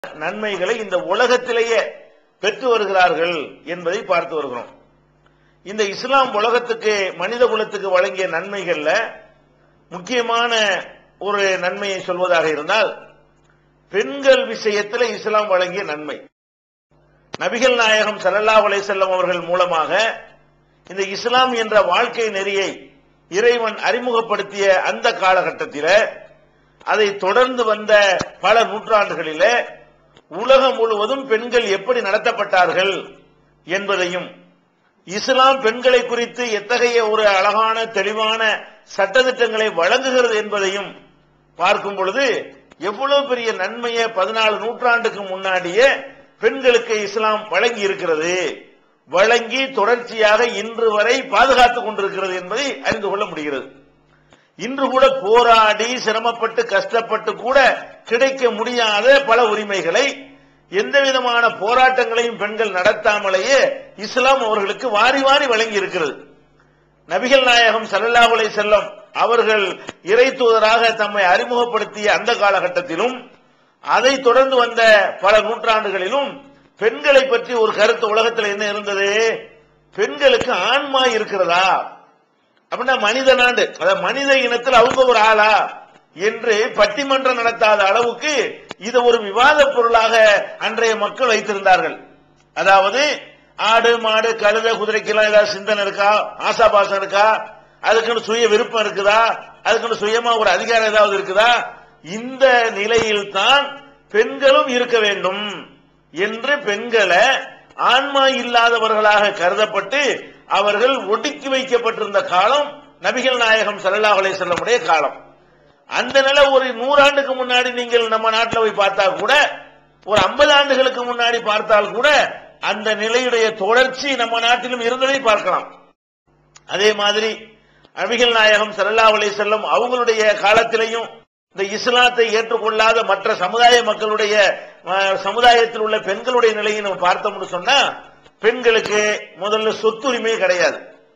நன்மைகளை இந்த உலகத்திலேயே பெற்று வருகிறார்கள் என்பதை பார்த்து வருகிறோம் இந்த இஸ்லாம் உலகத்துக்கு மனித குலத்துக்கு வழங்கிய நன்மைகள்ல முக்கியமான ஒரு நன்மையை சொல்வதாக இருந்தால் பெண்கள் விஷயத்தில் இஸ்லாம் வழங்கிய நன்மை நபிகள் நாயகம் ஸல்லல்லாஹு அலைஹி வஸல்லம் அவர்கள் மூலமாக இந்த இஸ்லாம் என்ற வாழ்க்கை நெறியை இறைவன் அறிமுகப்படுத்திய அந்த காலகட்டத்தில் அதை தொடர்ந்து வந்த பல நூற்றாண்டுகளிலே உலகம் முழுவதும் பெண்கள் எப்படி நடத்தப்பட்டார்கள் என்பதையும் இஸ்லாம் பெண்களை குறித்து எத்தகைய ஒரு அழகான தெளிவான சட்டதிட்டங்களை வழங்குகிறது என்பதையும் பார்க்கும் பொழுது எவ்வளவு பெரிய நன்மையை பதினாலு நூற்றாண்டுக்கு முன்னாடியே பெண்களுக்கு இஸ்லாம் வழங்கி இருக்கிறது வழங்கி தொடர்ச்சியாக இன்று வரை பாதுகாத்துக் கொண்டிருக்கிறது என்பதை அறிந்து கொள்ள முடிகிறது இன்று கூட போராடி சிரமப்பட்டு கஷ்டப்பட்டு கூட கிடைக்க முடியாத பல உரிமைகளை எந்த விதமான போராட்டங்களையும் பெண்கள் நடத்தாமலேயே இஸ்லாம் அவர்களுக்கு வாரி வாரி வழங்கி இருக்கிறது நபிகள் நாயகம் ஸல்லல்லாஹு அலைஹி செல்லம் அவர்கள் இறை தூதராக தம்மை அறிமுகப்படுத்திய அந்த காலகட்டத்திலும் அதை தொடர்ந்து வந்த பல நூற்றாண்டுகளிலும் பெண்களை பற்றி ஒரு கருத்து உலகத்தில் என்ன இருந்தது பெண்களுக்கு ஆன்மா இருக்கிறதா அப்படின்னா மனித நாடு அதாவது மனித இனத்தில் அவங்க ஒரு ஆளா என்று பட்டிமன்றம் நடத்தாத அளவுக்கு இது ஒரு விவாத பொருளாக அன்றைய மக்கள் வைத்திருந்தார்கள் அதாவது ஆடு மாடு கழுத குதிரைக்கெல்லாம் ஏதாவது சிந்தனை இருக்கா ஆசாபாசம் இருக்கா அதுக்குன்னு சுய விருப்பம் இருக்குதா அதுக்குன்னு சுயமா ஒரு அதிகாரம் ஏதாவது இருக்குதா இந்த நிலையில் தான் பெண்களும் இருக்க வேண்டும் என்று பெண்களை ஆன்மா இல்லாதவர்களாக கருதப்பட்டு அவர்கள் ஒடுக்கி வைக்கப்பட்டிருந்த காலம் நபிகள் நாயகம் ஸல்லல்லாஹு அலைஹி வஸல்லமுடைய காலம் அந்த நிலை ஒரு நூறாண்டுக்கு முன்னாடி நீங்கள் நம்ம நாட்டில் போய் பார்த்தா கூட ஒரு ஐம்பது ஆண்டுகளுக்கு முன்னாடி பார்த்தால் கூட அந்த நிலையுடைய தொடர்ச்சி நம்ம நாட்டிலும் இருந்ததை பார்க்கலாம் அதே மாதிரி நபிகள் நாயகம் ஸல்லல்லாஹு அலைஹி வஸல்லம் அவங்களுடைய காலத்திலையும் இந்த இஸ்லாத்தை ஏற்றுக்கொள்ளாத மற்ற சமுதாய மக்களுடைய அஹ், சமுதாயத்தில் உள்ள பெண்களுடைய நிலையை நம்ம பார்த்தோம்னு சொன்னா பெண்களுக்கு முதல்ல சொத்துரிமை கிடையாது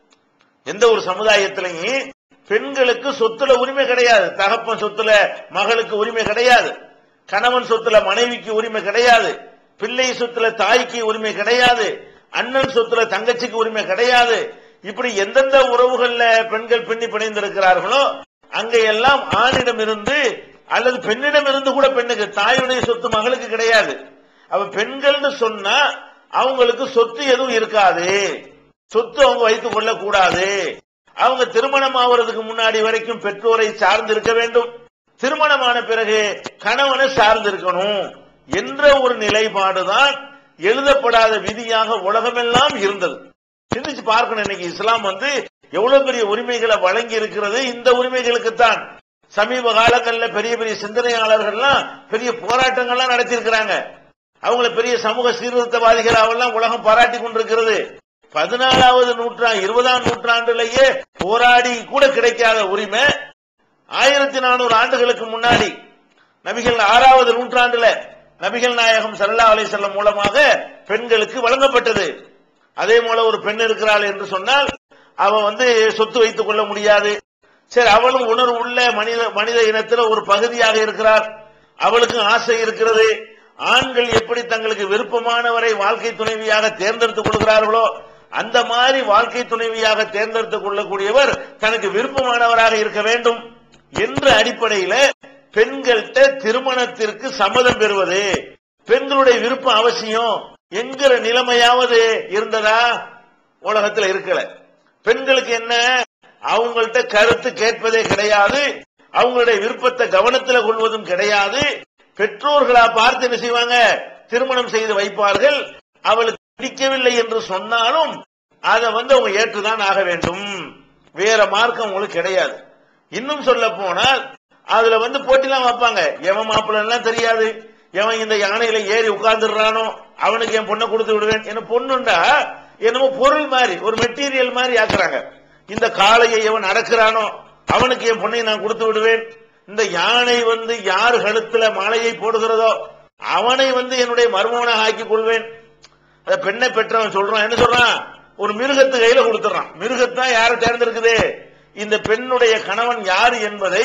எந்த ஒரு சமுதாயத்திலையும் பெண்களுக்கு சொத்துல உரிமை கிடையாது தகப்பன் சொத்துல மகளுக்கு உரிமை கிடையாது கணவன் சொத்துல மனைவிக்கு உரிமை கிடையாது பிள்ளை சொத்துல தாய்க்கு உரிமை கிடையாது அண்ணன் சொத்துல தங்கச்சிக்கு உரிமை கிடையாது இப்படி எந்தெந்த உறவுகள்ல பெண்கள் பின்னி பிணைந்திருக்கிறார்களோ அங்க எல்லாம் ஆணிடம் இருந்து அல்லது பெண்ணிடம் இருந்து கூட பெண்ணுக்கு தாயுடைய சொத்து மகளுக்கு கிடையாது அவ பெண்கள்னு சொன்னா அவங்களுக்கு சொத்து எதுவும் இருக்காது சொத்து அவங்க வைத்துக் கொள்ள கூடாது அவங்க திருமணம் ஆவறதுக்கு முன்னாடி வரைக்கும் பெற்றோரை சார்ந்து இருக்க வேண்டும் திருமணமான பிறகு கணவனை சார்ந்து இருக்கணும் என்ற ஒரு நிலைப்பாடுதான் எழுதப்படாத விதியாக உலகமெல்லாம் இருந்தது சிந்திச்சு பார்க்கணும் இன்னைக்கு இஸ்லாம் வந்து எவ்வளவு பெரிய உரிமைகளை வழங்கி இருக்கிறது இந்த உரிமைகளுக்கு தான் சமீப காலங்கள்ல பெரிய பெரிய சிந்தனையாளர்கள்லாம் பெரிய போராட்டங்கள்லாம் நடத்தியிருக்கிறாங்க அவங்கள பெரிய சமூக சீர்திருத்தவாதிகளாவெல்லாம் உலகம் பாராட்டி கொண்டிருக்கிறது பதினாலாவது நூற்றாண்டு இருபதாம் நூற்றாண்டுலேயே போராடி கூட கிடைக்காத உரிமை ஆயிரத்தி நானூறு ஆண்டுகளுக்கு முன்னாடி நபிகள் ஆறாவது நூற்றாண்டுல நபிகள் நாயகம் ஸல்லல்லாஹு அலைஹி வஸல்லம் மூலமாக பெண்களுக்கு வழங்கப்பட்டது அதே போல ஒரு பெண் இருக்கிறாள் என்று சொன்னால் அவ வந்து சொத்து வைத்துக் கொள்ள முடியாது சரி அவளும் உணர்வு உள்ள மனித மனித இனத்துல ஒரு பகுதியாக இருக்கிறார் அவளுக்கும் ஆசை இருக்கிறது ஆண்கள் எப்படி தங்களுக்கு விருப்பமானவரை வாழ்க்கை துணைவியாக தேர்ந்தெடுத்துக் கொள்கிறார்களோ அந்த மாதிரி வாழ்க்கை துணைவியாக தேர்ந்தெடுத்துக் கொள்ளக்கூடியவர் தனக்கு விருப்பமானவராக இருக்க வேண்டும் என்ற அடிப்படையில பெண்கள்கிட்ட திருமணத்திற்கு சம்மதம் பெறுவது பெண்களுடைய விருப்பம் அவசியம் என்கிற நிலைமையாவது இருந்ததா உலகத்துல இருக்கல பெண்களுக்கு என்ன அவங்கள்ட்ட கருத்து கேட்பதே கிடையாது அவங்களுடைய விருப்பத்தை கவனத்துல கொள்வதும் கிடையாது பெற்றோர்களா பார்த்து என்ன செய்வாங்க திருமணம் செய்து வைப்பார்கள் அவளுக்கு பிடிக்கவில்லை என்று சொன்னாலும் அதை வந்து அவங்க ஏற்றுதான் ஆக வேண்டும் வேற மார்க்கம் உங்களுக்கு கிடையாது இன்னும் சொல்ல போனால் அதுல வந்து போட்டிலாம் வைப்பாங்க எவன் மாப்பிள்ள எல்லாம் தெரியாது எவன் இந்த யானையில ஏறி உட்கார்ந்துடுறானோ அவனுக்கு என் பொண்ணை கொடுத்து விடுவேன் என்ன பொண்ணுண்டா என்னமோ பொருள் மாதிரி ஒரு மெட்டீரியல் மாதிரி ஆக்குறாங்க இந்த காளையை எவன் அடக்குறானோ அவனுக்கு என் பொண்ணை நான் கொடுத்து விடுவேன் இந்த யானை வந்து யார் கழுத்துல மாலையை போடுகிறதோ அவனை வந்து என்னுடைய மருமகனாக ஆக்கிக் கொள்வேன் அந்த பெண்ணை பெற்றவன் சொல்றான் என்ன சொல்றான் ஒரு மிருகத்து கையில கொடுத்துறான் மிருகத்தான் யாரை தேர்ந்தெடுக்குது இந்த பெண்ணுடைய கணவன் யாரு என்பதை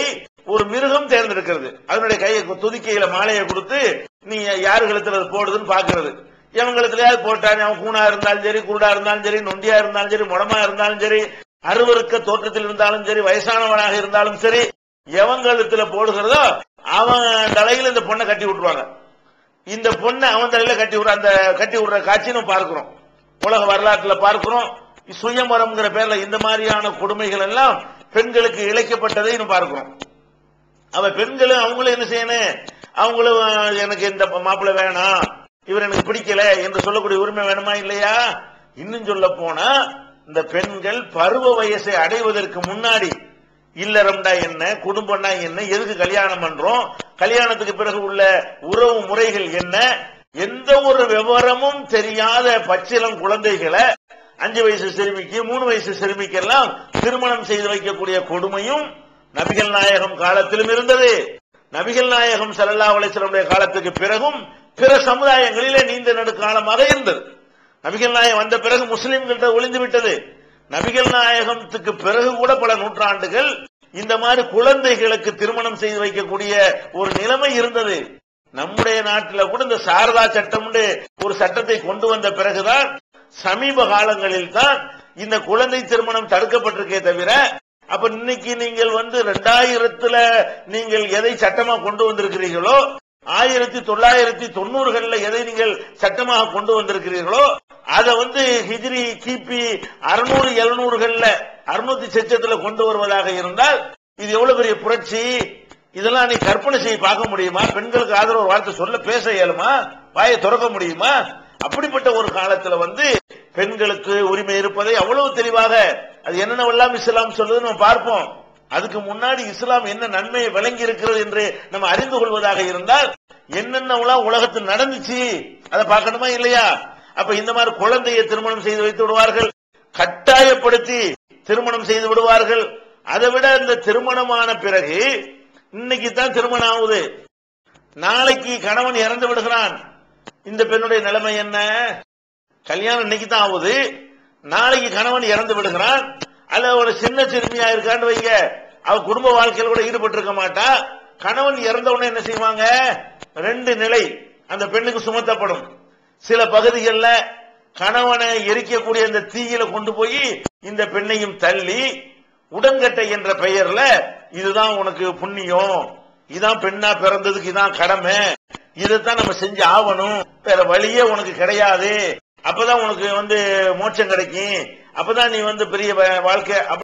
ஒரு மிருகம் தேர்ந்தெடுக்கிறது அதனுடைய கையை துதிக்கையில மாலையை கொடுத்து நீ யாரு கழுத்துல அது போடுதுன்னு பாக்குறது எவன் கழுத்துலயாவது போட்டான் அவன் கூணா இருந்தாலும் சரி குருடா இருந்தாலும் சரி நொண்டியா இருந்தாலும் சரி முடமா இருந்தாலும் சரி அருவருக்க தோற்றத்தில் இருந்தாலும் சரி வயசானவனாக இருந்தாலும் சரி எவன் கழுத்துல போடுகிறதோ அவன் தலையில இந்த பொண்ணை கட்டி விட்டுருவாங்க இந்த பொண்ணை அவன் தலையில கட்டி விடுற அந்த கட்டி விடுற காட்சி நம்ம பார்க்கிறோம் உலக வரலாற்றுல பார்க்கிறோம் சுயமரம்ங்கிற பேர்ல இந்த மாதிரியான கொடுமைகள் எல்லாம் பெண்களுக்கு இழைக்கப்பட்டதை நம்ம பார்க்கிறோம் அவ பெண்களும் அவங்களும் என்ன செய்யணும் அவங்களும் அஹ், எனக்கு இந்த மாப்பிள்ளை வேணாம் இவர் எனக்கு பிடிக்கல என்று சொல்லக்கூடிய உரிமை வேணுமா இல்லையா இன்னும் சொல்ல போனா இந்த பெண்கள் பருவ வயசை அடைவதற்கு முன்னாடி இல்லறம்டா என்ன குடும்பம்னா என்ன எதுக்கு கல்யாணம் பண்றோம் கல்யாணத்துக்கு பிறகு உள்ள உறவு முறைகள் என்ன எந்த ஒரு விவரமும் தெரியாத பச்சிலம் குழந்தைகளை அஞ்சு வயசு சிறுமிக்கு மூணு வயசு சிறுமிக்கெல்லாம் திருமணம் செய்து வைக்கக்கூடிய கொடுமையும் நபிகள் நாயகம் காலத்திலும் இருந்தது நபிகள் நாயகம் ஸல்லல்லாஹு அலைஹி வஸல்லம் காலத்துக்கு பிறகும் பிற சமுதாயங்களிலே நீண்ட நெடுக்காலமாக இருந்தது நபிகள் நாயகம் வந்த பிறகு முஸ்லிம்கிட்ட ஒளிந்து விட்டது நபிகள் நாயகத்துக்கு பிறகு கூட பல நூற்றாண்டுகள் இந்த மாதிரி குழந்தைகளுக்கு திருமணம் செய்து வைக்கக்கூடிய ஒரு நிலைமை இருந்தது நம்முடைய நாட்டில் கூட இந்த சாரதா சட்டம்னு ஒரு சட்டத்தை கொண்டு வந்த பிறகுதான் சமீப காலங்களில் தான் இந்த குழந்தை திருமணம் தடுக்கப்பட்டிருக்கே தவிர அப்ப இன்னைக்கு நீங்கள் வந்து ரெண்டாயிரத்துல நீங்கள் எதை சட்டமா கொண்டு வந்திருக்கிறீர்களோ ஆயிரத்தி தொள்ளாயிரத்தி தொண்ணூறுகள்ல எதை நீங்கள் சட்டமாக கொண்டு வந்திருக்கிறீர்களோ அதை வந்து ஹிஜ்ரி கிபி அறுநூறு எழுநூறுகள்ல அறுநூத்தி சச்சத்துல கொண்டு வருவதாக இருந்தால் இது எவ்வளவு பெரிய புரட்சி இதெல்லாம் நீ கற்பனை செய்ய பார்க்க முடியுமா பெண்களுக்கு ஆதரவு ஒரு வார்த்தை சொல்ல பேச இயலுமா வாயை திறக்க முடியுமா அப்படிப்பட்ட ஒரு காலத்துல வந்து பெண்களுக்கு உரிமை இருப்பதை அவ்வளவு தெளிவாக அது என்னென்னவெல்லாம் இஸ்லாம் சொல்லுது நம்ம பார்ப்போம் அதுக்கு முன்னாடி இஸ்லாம் என்ன நன்மையை விளங்கி இருக்கிறது என்று நம்ம அறிந்து கொள்வதாக இருந்தால் என்னென்னவெல்லாம் உலகத்தில் நடந்துச்சு அதை பார்க்கணுமா இல்லையா அப்ப இந்த மாதிரி குழந்தையை திருமணம் செய்து வைத்து விடுவார்கள் கட்டாயப்படுத்தி திருமணம் செய்து விடுவார்கள் அதை விட இந்த திருமணமான பிறகு இன்னைக்கு தான் திருமணம் ஆகுது நாளைக்கு கணவன் இறந்து விடுகிறான் இந்த பெண்ணுடைய நிலைமை என்ன கல்யாணம் இன்னைக்கு தான் ஆகுது நாளைக்கு கணவன் இறந்து விடுகிறான் அல்ல ஒரு சின்ன சிறுமியா இருக்கான்னு வைங்க அவ குடும்ப வாழ்க்கையில் கூட ஈடுபட்டு இருக்க மாட்டா கணவன் இறந்த உடனே என்ன செய்வாங்க ரெண்டு நிலை அந்த பெண்ணுக்கு சுமத்தப்படும் சில பகுதிகளில் கணவனை எரிக்கக்கூடிய அந்த தீயில கொண்டு போய் இந்த பெண்ணையும் தள்ளி உடன்கட்டை என்ற பெயர்ல இதுதான் உனக்கு புண்ணியம் இதான் பெண்ணா பிறந்ததுக்கு இதான் கடமை இதைத்தான் நம்ம செஞ்சு ஆகணும் வேற வழியே உனக்கு கிடையாது அப்பதான் உனக்கு வந்து மோட்சம் கிடைக்கும் அப்பதான் நீ வந்து பெரிய வ- வாழ்க்கை அப்ப